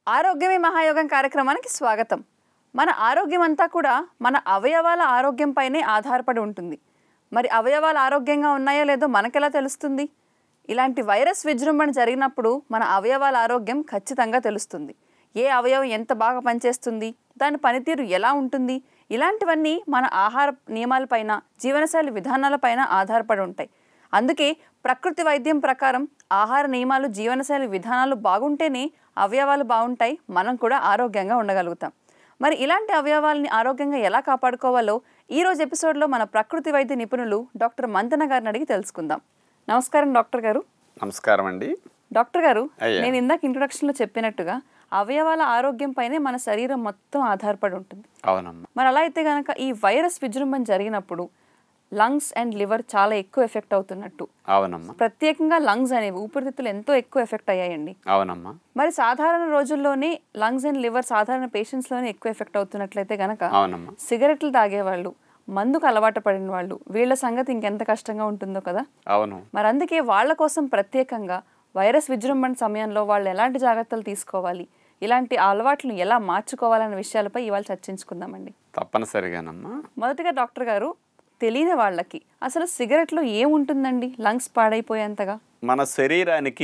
ఆరోగ్యమే మహాయోగం కార్యక్రమానికి స్వాగతం మన ఆరోగ్యం అంతా కూడా మన అవయవాల ఆరోగ్యంపైనే ఆధారపడి ఉంటుంది మరి అవయవాలు ఆరోగ్యంగా ఉన్నాయో లేదో మనకెలా తెలుస్తుంది ఇలాంటి వైరస్ విజృంభణ జరిగినప్పుడు మన అవయవాల ఆరోగ్యం ఖచ్చితంగా తెలుస్తుంది ఏ అవయవం ఎంత బాగా పనిచేస్తుంది దాని పనితీరు ఎలా ఉంటుంది ఇలాంటివన్నీ మన ఆహార నియమాలపైన జీవనశైలి విధానాలపైన ఆధారపడి ఉంటాయి అందుకే ప్రకృతి వైద్యం ప్రకారం ఆహార నియమాలు జీవనశైలి విధానాలు బాగుంటేనే అవయవాలు బాగుంటాయి మనం కూడా ఆరోగ్యంగా ఉండగలుగుతాం మరి ఇలాంటి అవయవాల్ని ఆరోగ్యంగా ఎలా కాపాడుకోవాలో ఈ రోజు ఎపిసోడ్లో మన ప్రకృతి వైద్య నిపుణులు డాక్టర్ మంతన గారిని అడిగి తెలుసుకుందాం నమస్కారం డాక్టర్ గారు నమస్కారం అండి డాక్టర్ గారు అయ్యా. నేను ఇందాక ఇంట్రొడక్షన్లో చెప్పినట్టుగా అవయవాల ఆరోగ్యం పైనే మన శరీరం మొత్తం ఆధారపడి ఉంటుంది అవునమ్మా మరి అలా అయితే కనుక ఈ వైరస్ విజృంభణ జరిగినప్పుడు లంగ్స్ అండ్ లివర్ చాలా ఎక్కువ ఎఫెక్ట్ అవుతున్నట్టు అవునమ్మా ప్రత్యేకంగా లంగ్స్ అనేవి ఊపిరితిత్తులు ఎంతో ఎక్కువ ఎఫెక్ట్ అయ్యాయండి అవునమ్మా మరి సాధారణ రోజుల్లోనే లంగ్స్ అండ్ లివర్ సాధారణ పేషెంట్స్లోనే ఎక్కువ ఎఫెక్ట్ అవుతున్నట్లయితే గనక అవునమ్మా సిగరెట్లు తాగేవాళ్ళు మందుకు అలవాటు పడిన వాళ్ళు వీళ్ళ సంగతి ఇంకెంత కష్టంగా ఉంటుందో కదా అవును మరి అందుకే వాళ్ళ కోసం ప్రత్యేకంగా వైరస్ విజృంభణ సమయంలో వాళ్ళు ఎలాంటి జాగ్రత్తలు తీసుకోవాలి ఇలాంటి అలవాట్లను ఎలా మార్చుకోవాలనే విషయాలపై ఇవాళ చర్చించుకుందామండి తప్పనిసరిగానమ్మా మొదటిగా డాక్టర్ గారు తెలియని వాళ్ళకి అసలు సిగరెట్లో ఏముంటుందండి లంగ్స్ పాడైపోయేంతగా మన శరీరానికి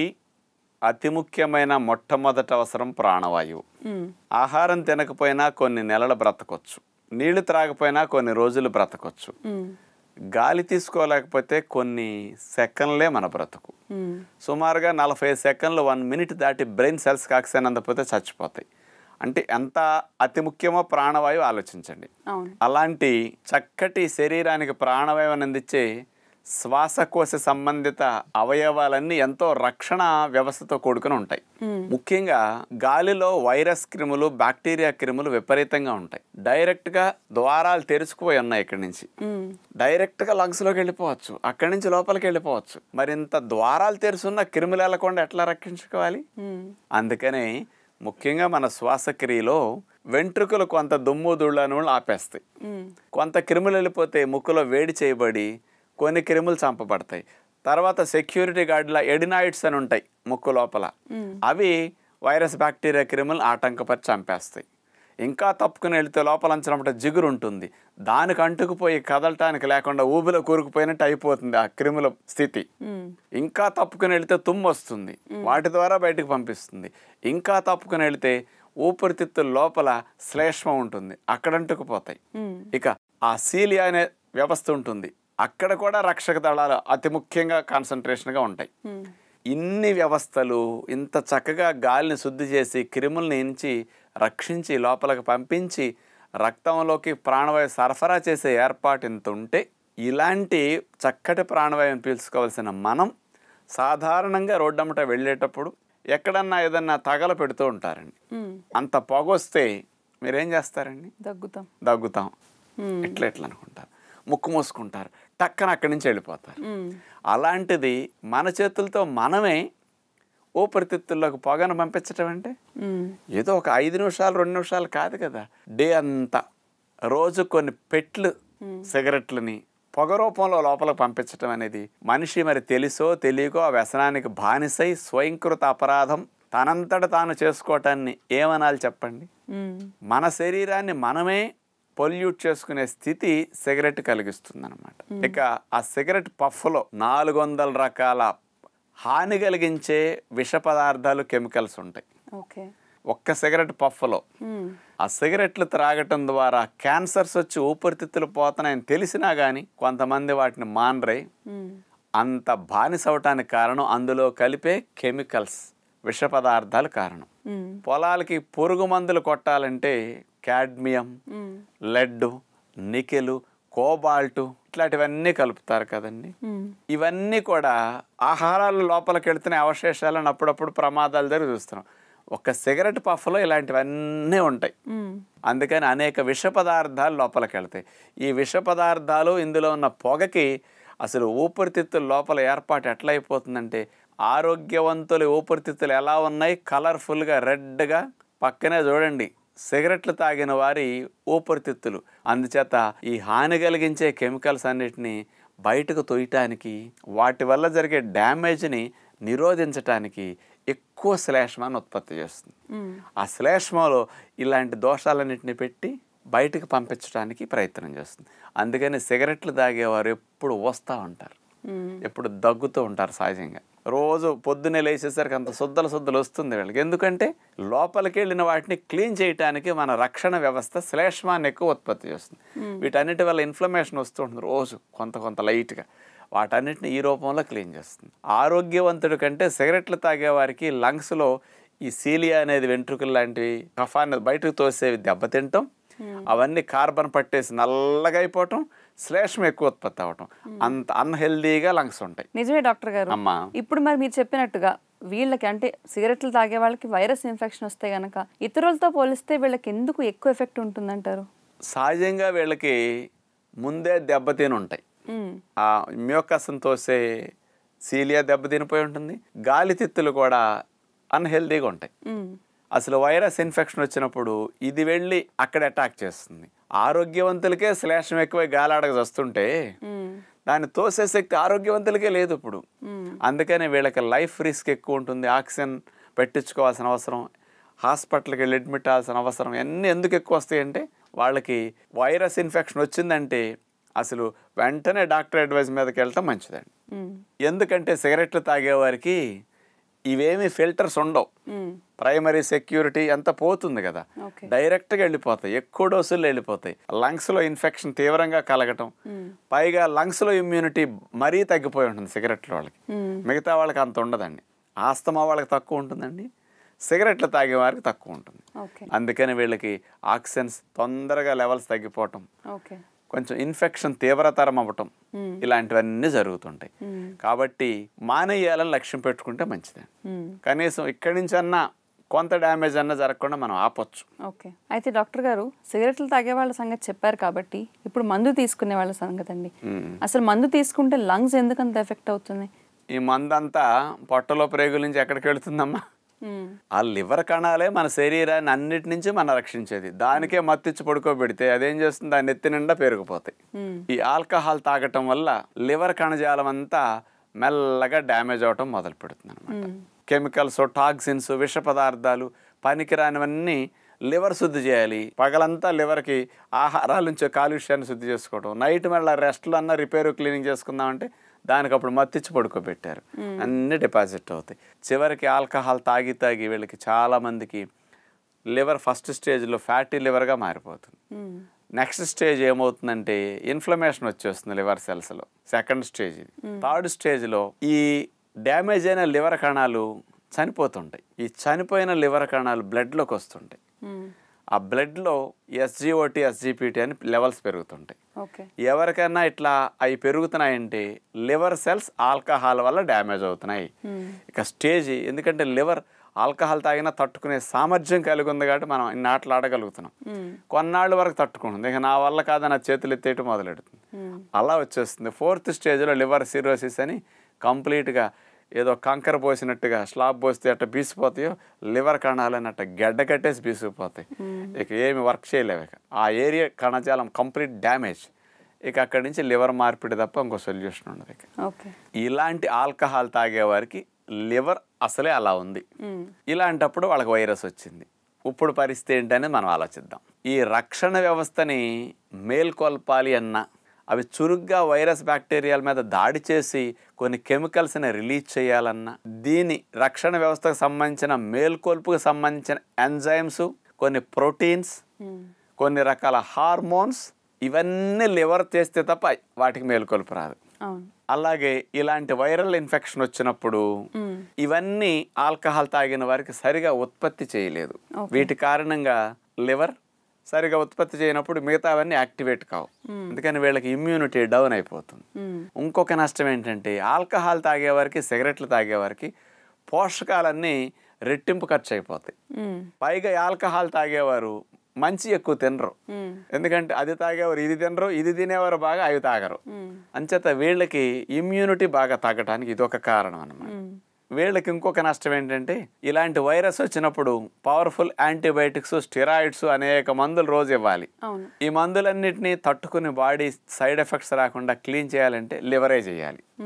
అతి ముఖ్యమైన మొట్టమొదటి అవసరం ప్రాణవాయువు మ్మ్. ఆహారం తినకపోయినా కొన్ని నెలలు బ్రతకొచ్చు నీళ్లు త్రాగపోయినా కొన్ని రోజులు బ్రతకొచ్చు మ్మ్. గాలి తీసుకోలేకపోతే కొన్ని సెకండ్లే మన బ్రతుకు మ్మ్. సుమారుగా నలభై సెకండ్లు వన్ మినిట్ దాటి బ్రెయిన్ సెల్స్కి ఆక్సిజన్ అందకపోతే చచ్చిపోతాయి అంటే ఎంత అతి ముఖ్యమో ప్రాణవాయువు ఆలోచించండి అవును అలాంటి చక్కటి శరీరానికి ప్రాణవాయువుని అందించే శ్వాసకోశ సంబంధిత అవయవాలన్నీ ఎంతో రక్షణ వ్యవస్థతో కూడుకుని ఉంటాయి ముఖ్యంగా గాలిలో వైరస్ క్రిములు బ్యాక్టీరియా క్రిములు విపరీతంగా ఉంటాయి డైరెక్ట్గా ద్వారాలు తెరుచుకుపోయి ఉన్నాయి ఇక్కడి నుంచి మ్మ్. డైరెక్ట్గా లంగ్స్లోకి వెళ్ళిపోవచ్చు అక్కడి నుంచి లోపలికి వెళ్ళిపోవచ్చు మరి ఇంత ద్వారాలు తెరుచున్న క్రిములు వెళ్ళకుండా ఎట్లా రక్షించుకోవాలి మ్మ్. అందుకనే ముఖ్యంగా మన శ్వాసక్రియలో వెంట్రుకలు కొంత దుమ్ము దుళ్ళను ఆపేస్తాయి మ్మ్. కొంత క్రిములు వెళ్ళిపోతే ముక్కులో వేడి చేయబడి కొన్ని క్రిములు చంపబడతాయి తర్వాత సెక్యూరిటీ గార్డుల ఎడినాయిడ్స్ అని ఉంటాయి ముక్కు లోపల అవి వైరస్ బ్యాక్టీరియా క్రిములు ఆటంకపరిచి చంపేస్తాయి ఇంకా తప్పుకుని వెళితే లోపల అంచినప్పుడు జిగురు ఉంటుంది దానికి అంటుకుపోయి కదలటానికి లేకుండా ఊబిలో కూరుకుపోయినట్టు అయిపోతుంది ఆ క్రిముల స్థితి మ్మ్. ఇంకా తప్పుకుని వెళితే తుమ్ము వస్తుంది వాటి ద్వారా బయటకు పంపిస్తుంది ఇంకా తప్పుకుని వెళితే ఊపిరితిత్తుల లోపల శ్లేష్మం ఉంటుంది అక్కడ అంటుకుపోతాయి మ్మ్. ఇక ఆ సీలియా అనే వ్యవస్థ ఉంటుంది అక్కడ కూడా రక్షక దళాలు అతి ముఖ్యంగా కాన్సన్ట్రేషన్గా ఉంటాయి మ్మ్. ఇన్ని వ్యవస్థలు ఇంత చక్కగా గాలిని శుద్ధి చేసి క్రిముల్ని ఎంచి రక్షించి లోపలికి పంపించి రక్తంలోకి ప్రాణవాయు సరఫరా చేసే ఏర్పాటు ఇంత ఉంటే ఇలాంటి చక్కటి ప్రాణవాయువుని పీల్చుకోవాల్సిన మనం సాధారణంగా రోడ్డమ్మట వెళ్ళేటప్పుడు ఎక్కడన్నా ఏదన్నా తగల పెడుతూ ఉంటారండి మ్మ్. అంత పొగొస్తే మీరేం చేస్తారండి దగ్గుతాం దగ్గుతాం మ్మ్. ఎట్లా ఎట్లా అనుకుంటారు ముక్కు మూసుకుంటారు టక్కన అక్కడి నుంచి వెళ్ళిపోతారు మ్మ్. అలాంటిది మన చేతులతో మనమే ఊపిరితిత్తుల్లోకి పొగను పంపించటం అంటే మ్మ్. ఏదో ఒక ఐదు నిమిషాలు రెండు నిమిషాలు కాదు కదా డే అంతా రోజు కొన్ని పెట్లు సిగరెట్లని పొగ రూపంలో లోపలికి పంపించటం అనేది మనిషి మరి తెలుసో తెలియకో ఆ వ్యసనానికి బానిసై స్వయంకృత అపరాధం తనంతట తాను చేసుకోవటాన్ని ఏమనాలి చెప్పండి మ్మ్. మన శరీరాన్ని మనమే పొల్యూట్ చేసుకునే స్థితి సిగరెట్ కలిగిస్తుంది అనమాట ఇక ఆ సిగరెట్ పఫ్లో నాలుగు వందల రకాల హాని కలిగించే విష పదార్థాలు కెమికల్స్ ఉంటాయి ఓకే ఒక్క సిగరెట్ పఫ్లో మ్మ్. ఆ సిగరెట్లు త్రాగటం ద్వారా క్యాన్సర్స్ వచ్చి ఊపిరితిత్తులు పోతున్నాయని తెలిసినా కానీ కొంతమంది వాటిని మానరే మ్మ్. అంత బానిస అవటానికి కారణం అందులో కలిపే కెమికల్స్ విష పదార్థాలు కారణం మ్మ్. పొలాలకి పురుగు మందులు కొట్టాలంటే క్యాడ్మియం మ్మ్. లెడ్ నికెలు కోబాల్టు ఇట్లాంటివన్నీ కలుపుతారు కదండి మ్మ్. ఇవన్నీ కూడా ఆహారాల లోపలికి వెళుతున్న అవశేషాలను అప్పుడప్పుడు ప్రమాదాలు దగ్గర చూస్తున్నాం ఒక సిగరెట్ పఫ్లో ఇలాంటివన్నీ ఉంటాయి మ్మ్. అందుకని అనేక విష పదార్థాలు లోపలికి వెళ్తాయి ఈ విష పదార్థాలు ఇందులో ఉన్న పొగకి అసలు ఊపిరితిత్తుల లోపల ఏర్పాటు ఎట్లా అయిపోతుందంటే ఆరోగ్యవంతుల ఊపిరితిత్తులు ఎలా ఉన్నాయి కలర్ఫుల్గా రెడ్గా పక్కనే చూడండి సిగరెట్లు తాగిన వారి ఊపిరితిత్తులు అందుచేత ఈ హాని కలిగించే కెమికల్స్ అన్నిటినీ బయటకు తొయ్యటానికి వాటి వల్ల జరిగే డ్యామేజ్ని నిరోధించటానికి ఎక్కువ శ్లేష్మాన్ని ఉత్పత్తి చేస్తుంది మ్మ్. ఆ శ్లేష్మలో ఇలాంటి దోషాలన్నింటినీ పెట్టి బయటకు పంపించడానికి ప్రయత్నం చేస్తుంది అందుకని సిగరెట్లు తాగేవారు ఎప్పుడు వస్తూ ఉంటారు మ్మ్. ఎప్పుడు దగ్గుతూ ఉంటారు సహజంగా రోజు పొద్దున్నే లేచేసరికి అంత శుద్ధలు శుద్ధలు వస్తుంది వీళ్ళకి ఎందుకంటే లోపలికి వెళ్ళిన వాటిని క్లీన్ చేయడానికి మన రక్షణ వ్యవస్థ శ్లేష్మాన్ని ఎక్కువ ఉత్పత్తి చేస్తుంది వీటన్నిటి వల్ల ఇన్ఫ్లమేషన్ వస్తూ ఉంటుంది రోజు కొంత కొంత లైట్గా వాటన్నిటిని ఈ రూపంలో క్లీన్ చేస్తుంది ఆరోగ్యవంతుడి కంటే సిగరెట్లు తాగే వారికి లంగ్స్లో ఈ సీలియా అనేది వెంట్రుకలు లాంటివి కఫాన్ని బయటకు తోసేవి దెబ్బతింటాం అవన్నీ కార్బన్ పట్టేసి నల్లగా అయిపోవటం శ్లేష్మం ఎక్కువ ఉత్పత్తి అవ్వటం అంత అన్హెల్దీగా లంగ్స్ ఉంటాయి నిజమే డాక్టర్ గారు అమ్మా ఇప్పుడు మరి మీరు చెప్పినట్టుగా వీళ్ళకి అంటే సిగరెట్లు తాగే వాళ్ళకి వైరస్ ఇన్ఫెక్షన్ వస్తే గనక ఇతరులతో పోలిస్తే వీళ్ళకి ఎందుకు ఎక్కువ ఎఫెక్ట్ ఉంటుందంటారు సహజంగా వీళ్ళకి ముందే దెబ్బతిని ఉంటాయి మ్మ్. ఆ మ్యూకస్ని తోసే సీలియా దెబ్బతినిపోయి ఉంటుంది గాలి తిత్తులు కూడా అన్హెల్దీగా ఉంటాయి మ్మ్. అసలు వైరస్ ఇన్ఫెక్షన్ వచ్చినప్పుడు ఇది వెళ్ళి అక్కడ అటాక్ చేస్తుంది ఆరోగ్యవంతులకే శ్లేషం ఎక్కువై గాలాడక వస్తుంటే మ్మ్. దాన్ని తోసే శక్తి ఆరోగ్యవంతులకే లేదు ఇప్పుడు మ్మ్. అందుకని వీళ్ళకి లైఫ్ రిస్క్ ఎక్కువ ఉంటుంది ఆక్సిజన్ పెట్టించుకోవాల్సిన అవసరం హాస్పిటల్కి వెళ్ళి అడ్మిట్ అవ్వాల్సిన అవసరం అన్నీ ఎందుకు ఎక్కువ వస్తాయంటే వాళ్ళకి వైరస్ ఇన్ఫెక్షన్ వచ్చిందంటే అసలు వెంటనే డాక్టర్ అడ్వైస్ మీదకి వెళ్ళటం మంచిదండి మ్మ్. ఎందుకంటే సిగరెట్లు తాగేవారికి ఇవేమి ఫిల్టర్స్ ఉండవు మ్మ్. ప్రైమరీ సెక్యూరిటీ అంతా పోతుంది కదా ఓకే డైరెక్ట్గా వెళ్ళిపోతాయి ఎక్కువ డోసులు వెళ్ళిపోతాయి లంగ్స్లో ఇన్ఫెక్షన్ తీవ్రంగా కలగటం మ్మ్. పైగా లంగ్స్లో ఇమ్యూనిటీ మరీ తగ్గిపోయి ఉంటుంది సిగరెట్ల వాళ్ళకి మ్మ్. మిగతా వాళ్ళకి అంత ఉండదండి ఆస్తమా వాళ్ళకి తక్కువ ఉంటుందండి సిగరెట్లు తాగే వారికి తక్కువ ఉంటుంది ఓకే అందుకని వీళ్ళకి ఆక్సిజన్స్ తొందరగా లెవెల్స్ తగ్గిపోవటం ఓకే కొంచెం ఇన్ఫెక్షన్ తీవ్రతరం అవ్వటం మ్మ్. ఇలాంటివన్నీ జరుగుతుంటాయి మ్మ్. కాబట్టి మానేయాలని లక్ష్యం పెట్టుకుంటే మంచిదండి మ్మ్. కనీసం ఇక్కడి నుంచి అన్నా కొంత డ్యామేజ్ అన్నా జరగకుండా మనం ఆపొచ్చు ఓకే అయితే డాక్టర్ గారు సిగరెట్లు తాగే వాళ్ళ సంగతి చెప్పారు కాబట్టి ఇప్పుడు మందు తీసుకునే వాళ్ళ సంగతి అండి మ్మ్. అసలు మందు తీసుకుంటే లంగ్స్ ఎందుకు అంత ఎఫెక్ట్ అవుతుంది ఈ మందంతా పొట్టలో ప్రేగుల నుంచి ఎక్కడికి వెళుతుందమ్మా మ్మ్. ఆ లివర్ కణాలే మన శరీరాన్ని అన్నిటి నుంచి మనం రక్షించేది దానికే మత్తిచ్చి పడుకోబెడితే అదేం చేస్తుంది దాని ఎత్తి నిండా పెరిగిపోతాయి మ్మ్. ఈ ఆల్కహాల్ తాగటం వల్ల లివర్ కణజాలం అంతా మెల్లగా డ్యామేజ్ అవటం మొదలు పెడుతుంది అనమాట మ్మ్. కెమికల్స్ టాక్సిన్స్ విష పదార్థాలు పనికిరానివన్నీ లివర్ శుద్ధి చేయాలి పగలంతా లివర్కి ఆహారాల నుంచి కాలుష్యాన్ని శుద్ధి చేసుకోవడం నైట్ మళ్ళీ రెస్ట్లో అన్న రిపేర్ క్లీనింగ్ చేసుకుందామంటే దానికి అప్పుడు మత్తిచ్చి పడుకోబెట్టారు అన్నీ డిపాజిట్ అవుతాయి చివరికి ఆల్కహాల్ తాగి తాగి వీళ్ళకి చాలా మందికి లివర్ ఫస్ట్ స్టేజ్లో ఫ్యాటీ లివర్గా మారిపోతుంది మ్మ్. నెక్స్ట్ స్టేజ్ ఏమవుతుందంటే ఇన్ఫ్లమేషన్ వచ్చేస్తుంది లివర్ సెల్స్లో సెకండ్ స్టేజ్ ఇది థర్డ్ స్టేజ్లో ఈ డ్యామేజ్ అయిన లివర్ కణాలు చనిపోతుంటాయి ఈ చనిపోయిన లివర్ కణాలు బ్లడ్లోకి వస్తుంటాయి మ్మ్. ఆ బ్లడ్లో ఎస్జిఓటి ఎస్జిపిటి అని లెవెల్స్ పెరుగుతుంటాయి ఓకే ఎవరికైనా ఇట్లా అవి పెరుగుతున్నాయంటే లివర్ సెల్స్ ఆల్కహాల్ వల్ల డ్యామేజ్ అవుతున్నాయి మ్మ్. ఇక స్టేజ్ ఎందుకంటే లివర్ ఆల్కహాల్ తాగినా తట్టుకునే సామర్థ్యం కలిగి ఉంది కాబట్టి మనం ఇన్ని ఆటలు ఆడగలుగుతున్నాం మ్మ్. కొన్నాళ్ళ వరకు తట్టుకుంటుంది ఇక నా వల్ల కాదని నా చేతులు ఎత్తేయటం మొదలెడుతుంది మ్మ్. అలా వచ్చేస్తుంది ఫోర్త్ స్టేజ్లో లివర్ సిరోసిస్ అని కంప్లీట్గా ఏదో కంకర పోసినట్టుగా స్లాబ్ పోస్తే అట్ట బీసిపోతాయో లివర్ కణాలు అని అట్ట గడ్డ కట్టేసి బీసిపోతాయి ఇక ఏమి వర్క్ చేయలేవు ఇక ఆ ఏరియా కణజాలం కంప్లీట్ డ్యామేజ్ ఇక అక్కడి నుంచి లివర్ మార్పిడి తప్ప ఇంకో సొల్యూషన్ ఉండదు ఇక ఓకే ఇలాంటి ఆల్కహాల్ తాగేవారికి లివర్ అసలే అలా ఉంది మ్మ్. ఇలాంటప్పుడు వాళ్ళకి వైరస్ వచ్చింది ఇప్పుడు పరిస్థితి ఏంటనేది మనం ఆలోచిద్దాం ఈ రక్షణ వ్యవస్థని మేల్కొల్పాలి అన్న అవి చురుగ్గా వైరస్ బ్యాక్టీరియాల మీద దాడి చేసి కొన్ని కెమికల్స్ని రిలీజ్ చేయాలన్నా దీని రక్షణ వ్యవస్థకు సంబంధించిన మేల్కొల్పుకు సంబంధించిన ఎంజైమ్స్ కొన్ని ప్రోటీన్స్ మ్మ్. కొన్ని రకాల హార్మోన్స్ ఇవన్నీ లివర్ చేస్తే తప్ప వాటికి మేల్కొల్పు రాదు అవును అలాగే ఇలాంటి వైరల్ ఇన్ఫెక్షన్ వచ్చినప్పుడు మ్మ్. ఇవన్నీ ఆల్కహాల్ తాగిన వారికి సరిగా ఉత్పత్తి చేయలేదు Okay. వీటి కారణంగా లివర్ సరిగా ఉత్పత్తి చేయనప్పుడు మిగతావన్నీ యాక్టివేట్ కావు అందుకని వీళ్ళకి ఇమ్యూనిటీ డౌన్ అయిపోతుంది మ్మ్. ఇంకొక నష్టం ఏంటంటే ఆల్కహాల్ తాగేవారికి సిగరెట్లు తాగేవారికి పోషకాలన్నీ రెట్టింపు ఖర్చు అయిపోతాయి మ్మ్. పైగా ఈ ఆల్కహాల్ తాగేవారు మంచి ఎక్కువ తినరు మ్మ్. ఎందుకంటే అది తాగేవారు ఇది తినరు ఇది తినేవారు బాగా అవి తాగరు మ్మ్. అంచేత వీళ్ళకి ఇమ్యూనిటీ బాగా తగ్గటానికి ఇది ఒక కారణం అన్నమాట మ్మ్. వీళ్ళకి ఇంకొక నష్టం ఏంటంటే ఇలాంటి వైరస్ వచ్చినప్పుడు పవర్ఫుల్ యాంటీబయాటిక్స్ స్టిరాయిడ్స్ అనేక మందులు రోజు ఇవ్వాలి అవును ఈ మందులన్నిటినీ తట్టుకుని బాడీ సైడ్ ఎఫెక్ట్స్ రాకుండా క్లీన్ చేయాలంటే లివరే చేయాలి మ్మ్.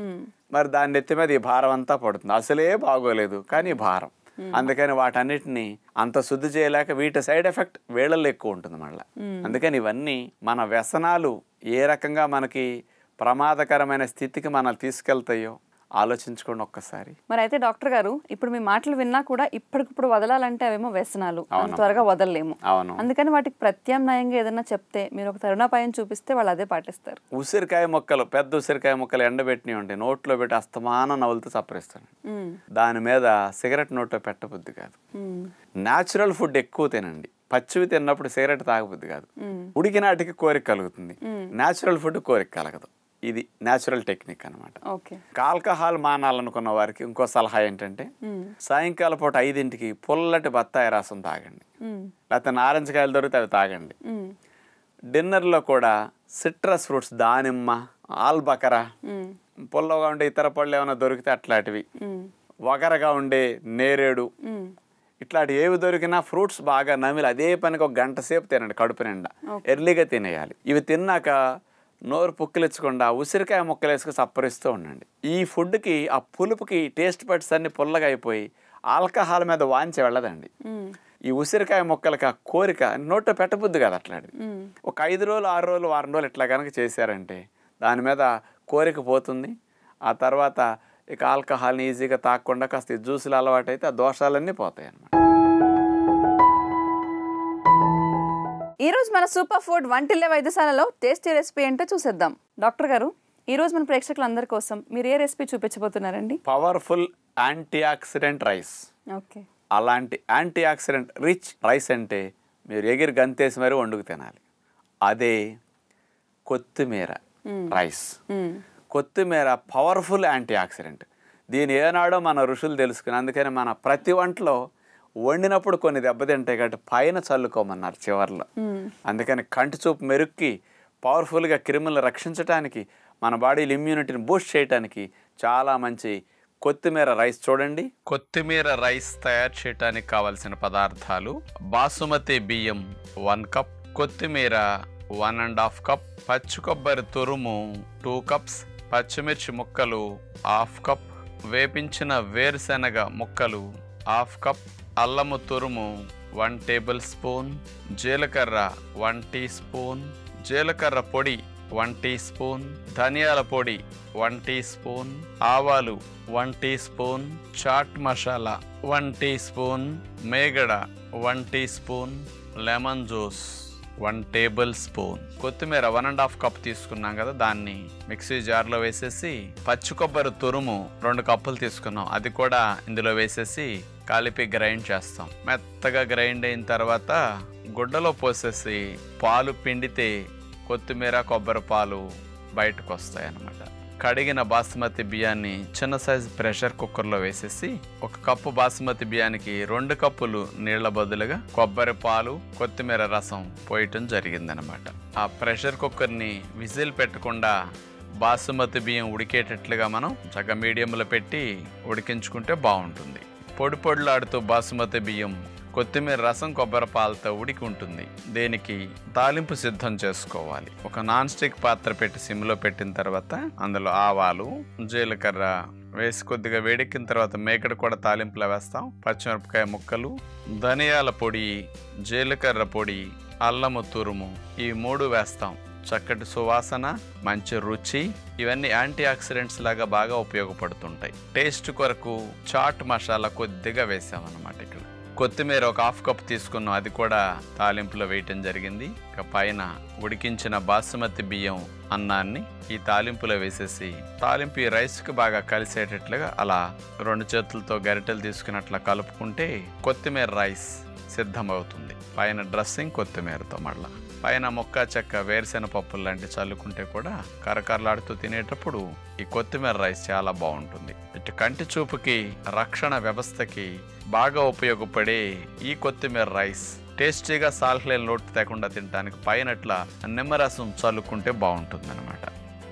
మరి దాని నెత్తి మీద ఈ భారం అంతా పడుతుంది అసలే బాగోలేదు కానీ భారం అందుకని వాటన్నిటిని అంత శుద్ధి చేయలేక వీటి సైడ్ ఎఫెక్ట్ వేళల్లో ఎక్కువ ఉంటుంది మళ్ళీ అందుకని ఇవన్నీ మన వ్యసనాలు ఏ రకంగా మనకి ప్రమాదకరమైన స్థితికి మనల్ని తీసుకెళ్తాయో ఆలోచించుకోండి ఒక్కసారి మరి అయితే డాక్టర్ గారు ఇప్పుడు మీ మాటలు విన్నా కూడా ఇప్పటికిప్పుడు వదలాలంటే అవేమో వ్యసనాలు అంత అవునమ్మా. త్వరగా వదలలేము అవును అందుకని వాటికి ప్రత్యామ్నాయంగా ఏదైనా చెప్తే మీరు ఒక తరుణాపాయం చూపిస్తే వాళ్ళు అదే పాటిస్తారు ఉసిరికాయ మొక్కలు పెద్ద ఉసిరికాయ మొక్కలు ఎండబెట్టినవి ఉంటాయి నోట్లో పెట్టి అస్తమానం నవ్వులతో చప్పరిస్తాను మ్మ్. దాని మీద సిగరెట్ నోట్లో పెట్టబుద్ధి కాదు మ్మ్. న్యాచురల్ ఫుడ్ ఎక్కువ తినండి పచ్చివి తిన్నప్పుడు సిగరెట్ తాగబుద్ధి కాదు మ్మ్. ఉడికినాటికి కోరిక కలుగుతుంది న్యాచురల్ ఫుడ్ కోరిక కలగదు ఇది న్యాచురల్ టెక్నిక్ అనమాట ఓకే ఆల్కహాల్ మానాలనుకున్న వారికి ఇంకో సలహా ఏంటంటే మ్మ్. సాయంకాలం పూట ఐదింటికి పుల్లటి బత్తాయి రసం తాగండి మ్మ్. లేకపోతే నారింజకాయలు దొరికితే అవి తాగండి మ్మ్. డిన్నర్లో కూడా సిట్రస్ ఫ్రూట్స్ దానిమ్మ ఆల్బకర మ్మ్. పుల్లగా ఉండే ఇతర పళ్ళు ఏమైనా దొరికితే అట్లాంటివి మ్మ్. వగరగా ఉండే నేరేడు మ్మ్. ఇట్లాంటి ఏవి దొరికినా ఫ్రూట్స్ బాగా నమిలి అదే పనికి ఒక గంట సేపు తినండి కడుపు నిండా ఎర్లీగా తినేయాలి ఇవి తిన్నాక నోరు పుక్కిలిచ్చకుండా ఉసిరికాయ ముక్కలు వేసుకుని సప్పరిస్తూ ఉండండి ఈ ఫుడ్కి ఆ పులుపుకి టేస్ట్ బడ్స్ అన్ని పుల్లగా అయిపోయి ఆల్కహాల్ మీద వాంచి వెళ్ళదండి మ్మ్. ఈ ఉసిరికాయ మొక్కలకి ఆ కోరిక నోట్లో పెట్టబుద్ది కదా అట్లాంటిది మ్మ్. ఒక ఐదు రోజులు ఆరు రోజులు వారం రోజులు ఇట్లా కనుక చేశారంటే దాని మీద కోరిక పోతుంది ఆ తర్వాత ఇక ఆల్కహాల్ని ఈజీగా తాగకుండా కాస్త ఈ జ్యూసులు అలవాటు అయితే ఆ దోషాలన్నీ పోతాయి అన్నమాట ఈ రోజు మన సూపర్ ఫుడ్ వంటిల్లే వైద్యశాలలో టేస్టీ రెసిపీ ఏంటో చూసేద్దాం డాక్టర్ గారు ఈ రోజు మన ప్రేక్షకులందరి కోసం మీరు ఏ రెసిపీ చూపించబోతున్నారండి powerful antioxidant rice okay అలాంటి యాంటీ ఆక్సిడెంట్ రిచ్ రైస్ అంటే మీరు ఎగిరి గంతేసి మరీ వండుకు తినాలి అదే కొత్తిమీర రైస్ మ్మ్. కొత్తిమీర పవర్ఫుల్ యాంటీ ఆక్సిడెంట్ దీని ఏనాడో మన ఋషులు తెలుసుకుని అందుకని మన ప్రతి వంటలో వండినప్పుడు కొన్ని దెబ్బతింటాయి కాబట్టి పైన చల్లుకోమన్నారు చివర్లో అందుకని కంటి చూపు మెరుక్కి పవర్ఫుల్గా క్రిములను రక్షించడానికి మన బాడీలో ఇమ్యూనిటీని బూస్ట్ చేయడానికి చాలా మంచి కొత్తిమీర రైస్ చూడండి కొత్తిమీర రైస్ తయారు చేయడానికి కావలసిన పదార్థాలు బాసుమతి బియ్యం వన్ కప్ కొత్తిమీర వన్ అండ్ హాఫ్ కప్ పచ్చి కొబ్బరి తురుము టూ కప్స్ పచ్చిమిర్చి ముక్కలు హాఫ్ కప్ వేపించిన వేరుశెనగ ముక్కలు హాఫ్ కప్ అల్లము తురుము వన్ టేబుల్ స్పూన్ జీలకర్ర వన్ టీ స్పూన్ జీలకర్ర పొడి వన్ టీ స్పూన్ ధనియాల పొడి వన్ టీ స్పూన్ ఆవాలు one teaspoon chaat masala one teaspoon మేగడ one teaspoon lemon juice one tablespoon కొత్తిమీర వన్ అండ్ హాఫ్ కప్ తీసుకున్నాం కదా దాన్ని మిక్సీ జార్లో వేసేసి పచ్చి కొబ్బరి తురుము రెండు కప్పులు తీసుకున్నాం అది కూడా ఇందులో వేసేసి కలిపి గ్రైండ్ చేస్తాం మెత్తగా గ్రైండ్ అయిన తర్వాత గుడ్డలో పోసేసి పాలు పిండితే కొత్తిమీర కొబ్బరి పాలు బయటకు వస్తాయి అన్నమాట కడిగిన బాస్మతి బియ్యాన్ని చిన్న సైజు ప్రెషర్ కుక్కర్లో వేసేసి ఒక కప్పు బాస్మతి బియ్యానికి రెండు కప్పులు నీళ్ల బదులుగా కొబ్బరి పాలు కొత్తిమీర రసం పోయటం జరిగిందనమాట ఆ ప్రెషర్ కుక్కర్ని విజిల్ పెట్టకుండా బాసుమతి బియ్యం ఉడికేటట్లుగా మనం చక్కగా మీడియంలో పెట్టి ఉడికించుకుంటే బాగుంటుంది పొడి పొడిలాడుతూ బాసుమతి బియ్యం కొత్తిమీర రసం కొబ్బరి పాలతో ఉడికి ఉంటుంది దీనికి తాలింపు సిద్ధం చేసుకోవాలి ఒక నాన్ స్టిక్ పాత్ర పెట్టి సిమ్లో పెట్టిన తర్వాత అందులో ఆవాలు జీలకర్ర వేసి కొద్దిగా వేడెక్కిన తర్వాత మేకడ కూడా తాలింపులో వేస్తాం పచ్చిమిరపకాయ ముక్కలు ధనియాల పొడి జీలకర్ర పొడి అల్లము తురుము ఈ మూడు వేస్తాం చక్కటి సువాసన మంచి రుచి ఇవన్నీ యాంటీ ఆక్సిడెంట్స్ లాగా బాగా ఉపయోగపడుతుంటాయి టేస్ట్ కొరకు చాట్ మసాలా కొద్దిగా వేసామన్నమాట ఇక్కడ కొత్తిమీర ఒక హాఫ్ కప్ తీసుకున్నాం అది కూడా తాలింపులో వేయటం జరిగింది ఇక పైన ఉడికించిన బాసుమతి బియ్యం అన్నాన్ని ఈ తాలింపులో వేసేసి తాలింపు ఈ రైస్కి బాగా కలిసేటట్లుగా అలా రెండు చేతులతో గరిటెలు తీసుకున్నట్లా కలుపుకుంటే కొత్తిమీర రైస్ సిద్ధమవుతుంది పైన డ్రెస్సింగ్ కొత్తిమీరతో మళ్ళా పైన మొక్క చెక్క వేరుశెన పప్పులు లాంటి చల్లుకుంటే కూడా కరకరలాడుతూ తినేటప్పుడు ఈ కొత్తిమీర రైస్ చాలా బాగుంటుంది ఇటు కంటి చూపుకి రక్షణ వ్యవస్థకి బాగా ఉపయోగపడే ఈ కొత్తిమీర రైస్ టేస్టీగా సాల్ట్లేని లోటు తేకుండా తినడానికి పైనట్ల నిమ్మరసం చల్లుకుంటే బాగుంటుంది అనమాట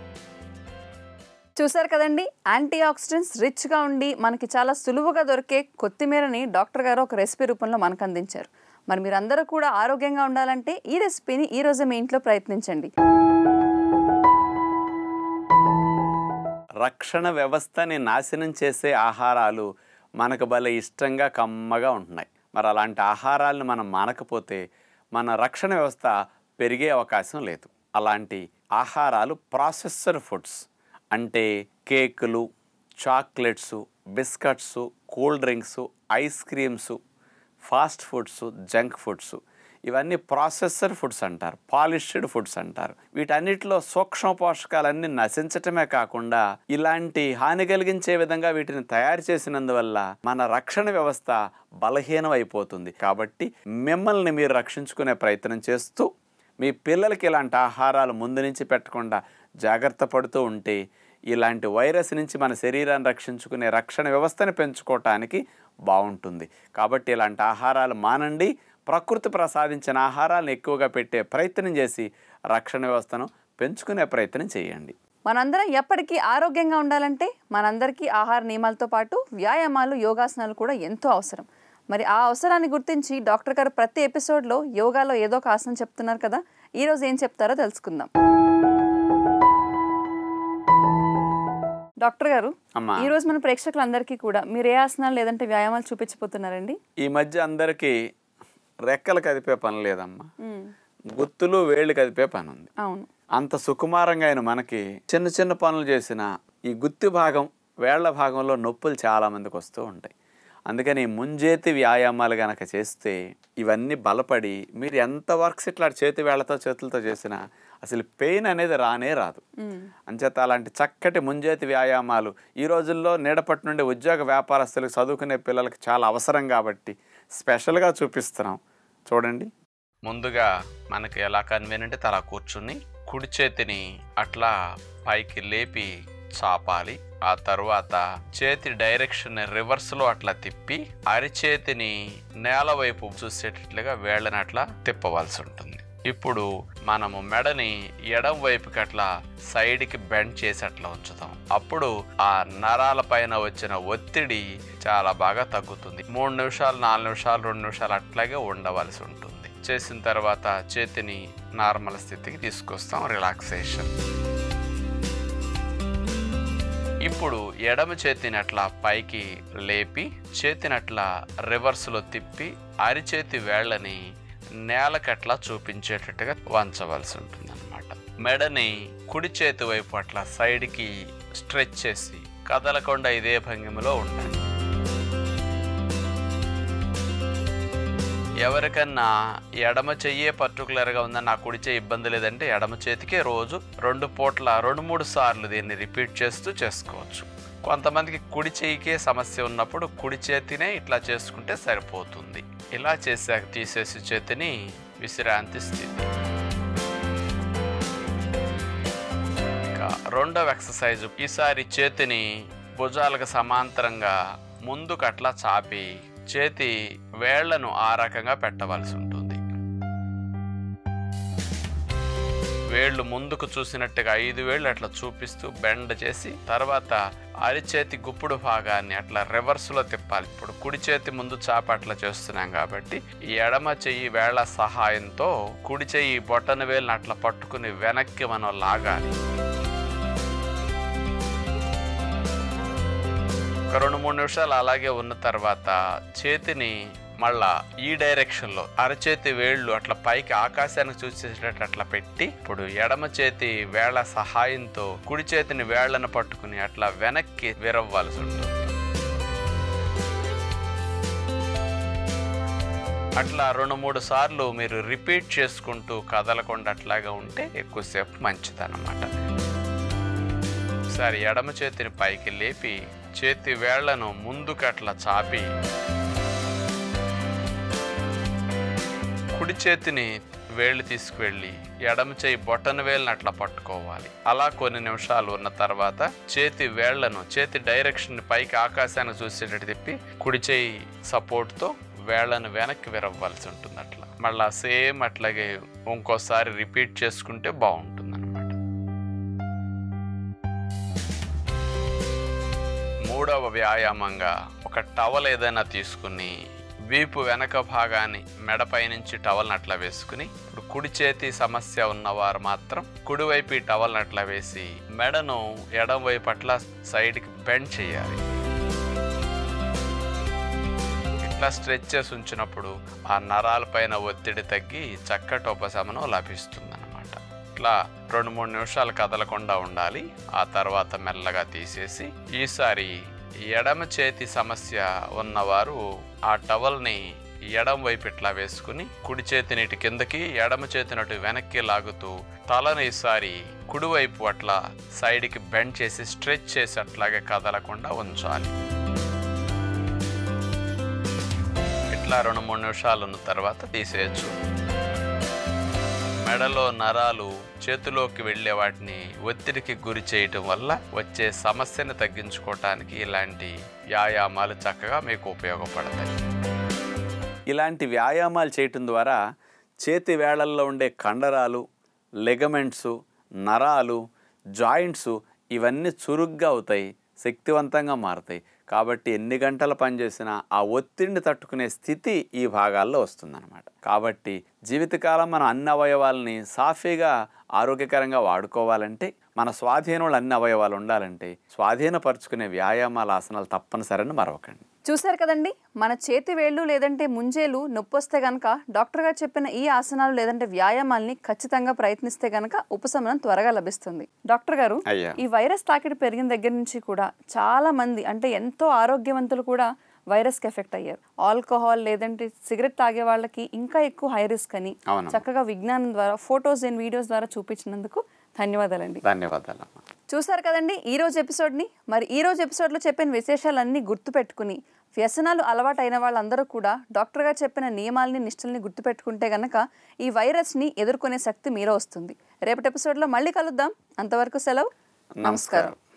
చూసారు కదండి యాంటీ ఆక్సిడెంట్స్ రిచ్గా ఉండి మనకి చాలా సులువుగా దొరికే కొత్తిమీరని డాక్టర్ గారు ఒక రెసిపీ రూపంలో మనకు అందించారు మరి మీరందరూ కూడా ఆరోగ్యంగా ఉండాలంటే ఈ రెసిపీని ఈ రోజే మీ ఇంట్లో ప్రయత్నించండి రక్షణ వ్యవస్థని నాశనం చేసే ఆహారాలు మనకు భలే ఇష్టంగా కమ్మగా ఉంటున్నాయి మరి అలాంటి ఆహారాలను మనం మానకపోతే మన రక్షణ వ్యవస్థ పెరిగే అవకాశం లేదు అలాంటి ఆహారాలు ప్రాసెసర్ ఫుడ్స్ అంటే కేకులు chocolates biscuits cool drinks ice creams fast foods junk foods ఇవన్నీ ప్రాసెసర్ ఫుడ్స్ అంటారు పాలిష్డ్ ఫుడ్స్ అంటారు వీటన్నిటిలో సూక్ష్మ పోషకాలన్నీ నశించటమే కాకుండా ఇలాంటి హాని కలిగించే విధంగా వీటిని తయారు చేసినందువల్ల మన రక్షణ వ్యవస్థ బలహీనం అయిపోతుంది కాబట్టి మిమ్మల్ని మీరు రక్షించుకునే ప్రయత్నం చేస్తూ మీ పిల్లలకి ఇలాంటి ఆహారాలు ముందు నుంచి పెట్టకుండా జాగ్రత్త పడుతూ ఉంటే ఇలాంటి వైరస్ నుంచి మన శరీరాన్ని రక్షించుకునే రక్షణ వ్యవస్థని పెంచుకోవటానికి బాగుంటుంది కాబట్టి ఇలాంటి ఆహారాలు మానండి ప్రకృతి ప్రసాదించిన ఆహారాలను ఎక్కువగా పెట్టే ప్రయత్నం చేసి రక్షణ వ్యవస్థను పెంచుకునే ప్రయత్నం చేయండి మనందరం ఎప్పటికీ ఆరోగ్యంగా ఉండాలంటే మనందరికీ ఆహార నియమాలతో పాటు వ్యాయామాలు యోగాసనాలు కూడా ఎంతో అవసరం మరి ఆ అవసరాన్ని గుర్తించి డాక్టర్ గారు ప్రతి ఎపిసోడ్లో యోగాలో ఏదో ఒక ఆసనం చెప్తున్నారు కదా ఈరోజు ఏం చెప్తారో తెలుసుకుందాం డాక్టర్ గారు అమ్మా ఈ రోజు మన ప్రేక్షకులందరికీ కూడా మీరు ఏ ఆసనాలు లేదంటే వ్యాయామాలు చూపించబోతున్నారండి ఈ మధ్య అందరికీ రెక్కలు కదిపే పని లేదమ్మా మ్మ్. గుత్తులు వేళ్ళు కదిపే పని ఉంది అవును అంత సుకుమారంగా అయిన మనకి చిన్న చిన్న పనులు చేసిన ఈ గుత్తి భాగం వేళ్ల భాగంలో నొప్పులు చాలా మందికి వస్తూ ఉంటాయి అందుకని ముంజేతి వ్యాయామాలు గనక చేస్తే ఇవన్నీ బలపడి మీరు ఎంత వర్క్స్ ఇట్లా చేతి వేళ్లతో చేతులతో చేసినా అసలు పెయిన్ అనేది రానే రాదు మ్మ్. అంచేత అలాంటి చక్కటి ముంజేతి వ్యాయామాలు ఈ రోజుల్లో నీడపట్టు నుండి ఉద్యోగ వ్యాపారస్తులకు చదువుకునే పిల్లలకి చాలా అవసరం కాబట్టి స్పెషల్గా చూపిస్తున్నాం చూడండి ముందుగా మనకి ఎలా కన్వీనియంట్ అలా కూర్చుని కుడి చేతిని అట్లా పైకి లేపి చాపాలి ఆ తరువాత చేతి డైరెక్షన్ రివర్స్ లో అట్లా తిప్పి అరిచేతిని నేల వైపు చూసేటట్లుగా వేళ్ళని అట్లా తిప్పవలసి ఉంటుంది ఇప్పుడు మనము మెడని ఎడం వైపుకి అట్లా సైడ్కి బెండ్ చేసి అట్లా ఉంచుతాం అప్పుడు ఆ నరాల పైన వచ్చిన ఒత్తిడి చాలా బాగా తగ్గుతుంది మూడు నిమిషాలు నాలుగు నిమిషాలు రెండు నిమిషాలు అట్లాగే ఉండవలసి ఉంటుంది చేసిన తర్వాత చేతిని నార్మల్ స్థితికి తీసుకొస్తాం రిలాక్సేషన్ ఇప్పుడు ఎడమ చేతిని అట్లా పైకి లేపి చేతిని అట్లా రివర్స్లో తిప్పి అరిచేతి వేళ్ళని నేలకట్లా చూపించేటట్టుగా వంచవలసి ఉంటుంది అనమాట మెడని కుడి చేతి వైపు అట్లా సైడ్కి స్ట్రెచ్ చేసి కదలకుండా ఇదే భంగిమలో ఉండాలి ఎవరికన్నా ఎడమ చెయ్యే పర్టికులర్గా ఉందని నా కుడి చెయ్యి ఇబ్బంది లేదంటే ఎడమ చేతికే రోజు రెండు పూట్ల రెండు మూడు సార్లు దీన్ని రిపీట్ చేస్తూ చేసుకోవచ్చు కొంతమందికి కుడి చెయ్యికే సమస్య ఉన్నప్పుడు కుడి చేతినే ఇట్లా చేసుకుంటే సరిపోతుంది ఇలా చేశాక తీసేసి చేతిని విశ్రాంతి స్థితి ఇంకా రెండవ ఎక్సర్సైజ్ ఈసారి చేతిని భుజాలకు సమాంతరంగా ముందుకు అట్లా చాపి చేతి వేళ్లను ఆ రకంగా పెట్టవలసి ఉంటుంది వేళ్ళు ముందుకు చూసినట్టుగా ఐదు వేళ్ళు అట్లా చూపిస్తూ బెండ్ చేసి తర్వాత అరిచేతి గుప్పుడు భాగాన్ని అట్లా రివర్స్లో తిప్పాలి ఇప్పుడు కుడి చేతి ముందు చాప అట్లా చేస్తున్నాం కాబట్టి ఈ ఎడమ చెయ్యి వేళ్ల సహాయంతో కుడి చెయ్యి బొట్టన వేలుని అట్లా పట్టుకుని వెనక్కి మనం లాగాలి ఒక రెండు మూడు నిమిషాలు అలాగే ఉన్న తర్వాత చేతిని మళ్ళా ఈ డైరెక్షన్లో అరచేతి వేళ్ళు అట్లా పైకి ఆకాశానికి చూసేటట్టు అట్లా పెట్టి ఇప్పుడు ఎడమ చేతి వేళ్ల సహాయంతో కుడి చేతిని వేళ్లను పట్టుకుని అట్లా వెనక్కి విరవ్వాల్సి ఉంటుంది అట్లా రెండు మూడు సార్లు మీరు రిపీట్ చేసుకుంటూ కదలకుండా అట్లాగా ఉంటే ఎక్కువసేపు మంచిదన్నమాట ఒకసారి ఎడమ చేతిని పైకి లేపి చేతి వేళ్లను ముందుకు అట్లా చాపి కుడి చేతిని వేళ్ళు తీసుకువెళ్ళి ఎడమ చేయి బొట్టన వేళ్ళని అట్లా పట్టుకోవాలి అలా కొన్ని నిమిషాలు ఉన్న తర్వాత చేతి వేళ్లను చేతి డైరెక్షన్ పైకి ఆకాశానికి చూసేటట్టు తిప్పి కుడి చేయి సపోర్ట్తో వేళ్లను వెనక్కి విరవ్వాల్సి ఉంటుంది అట్లా మళ్ళా సేమ్ అట్లాగే ఇంకోసారి రిపీట్ చేసుకుంటే బాగుంటుంది అనమాట మూడవ వ్యాయామంగా ఒక టవల్ ఏదైనా తీసుకుని వీపు వెనక భాగాన్ని మెడపై నుంచి టవల్ని అట్లా వేసుకుని ఇప్పుడు కుడి చేతి సమస్య ఉన్నవారు మాత్రం కుడివైపు ఈ టవల్ని అట్లా వేసి మెడను ఎడం వైపు అట్లా సైడ్కి బెండ్ చేయాలి ఇట్లా స్ట్రెచ్ చేసి ఉంచినప్పుడు ఆ నరాల పైన ఒత్తిడి తగ్గి చక్కటి ఉపశమనం లభిస్తుంది అనమాట ఇట్లా రెండు మూడు నిమిషాలు కదలకుండా ఉండాలి ఆ తర్వాత మెల్లగా తీసేసి ఈసారి ఎడమ చేతి సమస్య ఉన్నవారు ఆ టవల్ని ఎడమ వైపు ఇట్లా వేసుకుని కుడి చేతిని ఇటు కిందకి ఎడమ చేతిని అటు వెనక్కి లాగుతూ తలను ఈసారి కుడివైపు అట్లా సైడ్కి బెండ్ చేసి స్ట్రెచ్ చేసి అట్లాగే కదలకుండా ఉంచాలి ఇట్లా రెండు మూడు నిమిషాలు ఉన్న తర్వాత తీసేయచ్చు మెడలో నరాలు చేతిలోకి వెళ్ళే వాటిని ఒత్తిడికి గురి చేయటం వల్ల వచ్చే సమస్యను తగ్గించుకోవటానికి ఇలాంటి వ్యాయామాలు చక్కగా మీకు ఉపయోగపడతాయి ఇలాంటి వ్యాయామాలు చేయటం ద్వారా చేతి వేళల్లో ఉండే కండరాలు లెగమెంట్స్ నరాలు జాయింట్స్ ఇవన్నీ చురుగ్గా అవుతాయి శక్తివంతంగా మారుతాయి కాబట్టి ఎన్ని గంటలు పనిచేసినా ఆ ఒత్తిడిని తట్టుకునే స్థితి ఈ భాగాల్లో వస్తుందన్నమాట కాబట్టి జీవితకాలం మన అన్ని అవయవాలని సాఫీగా ఆరోగ్యకరంగా వాడుకోవాలంటే మన స్వాధీనంలో అన్ని అవయవాలు ఉండాలంటే స్వాధీనపరుచుకునే వ్యాయామాల ఆసనాలు తప్పనిసరని మరవకండి చూశారు కదండి మన చేతి వేళ్ళు లేదంటే ముంజేలు నొప్పి వస్తే గనక డాక్టర్ గారు చెప్పిన ఈ ఆసనాలు లేదంటే వ్యాయామాల్ని ఖచ్చితంగా ప్రయత్నిస్తే గనక ఉపశమనం త్వరగా లభిస్తుంది డాక్టర్ గారు అయ్యా ఈ వైరస్ తాకిడి పెరిగిన దగ్గర నుంచి కూడా చాలా మంది అంటే ఎంతో ఆరోగ్యవంతులు కూడా వైరస్కి ఎఫెక్ట్ అయ్యారు ఆల్కహాల్ లేదంటే సిగరెట్ తాగే వాళ్ళకి ఇంకా ఎక్కువ హై రిస్క్ అని అవును చక్కగా విజ్ఞానం ద్వారా ఫొటోస్ అండ్ వీడియోస్ ద్వారా చూపించినందుకు ధన్యవాదాలండి ధన్యవాదాలమ్మా చూసారు కదండి ఈ రోజు ఎపిసోడ్ని మరి ఈ రోజు ఎపిసోడ్లో చెప్పిన విశేషాలన్నీ గుర్తుపెట్టుకుని వ్యసనాలు అలవాటైన వాళ్ళందరూ కూడా డాక్టర్ గారు చెప్పిన నియమాలని నిష్టల్ని గుర్తుపెట్టుకుంటే గనక ఈ వైరస్ని ఎదుర్కొనే శక్తి మీలో వస్తుంది రేపటి ఎపిసోడ్లో మళ్ళీ కలుద్దాం అంతవరకు సెలవు నమస్కారం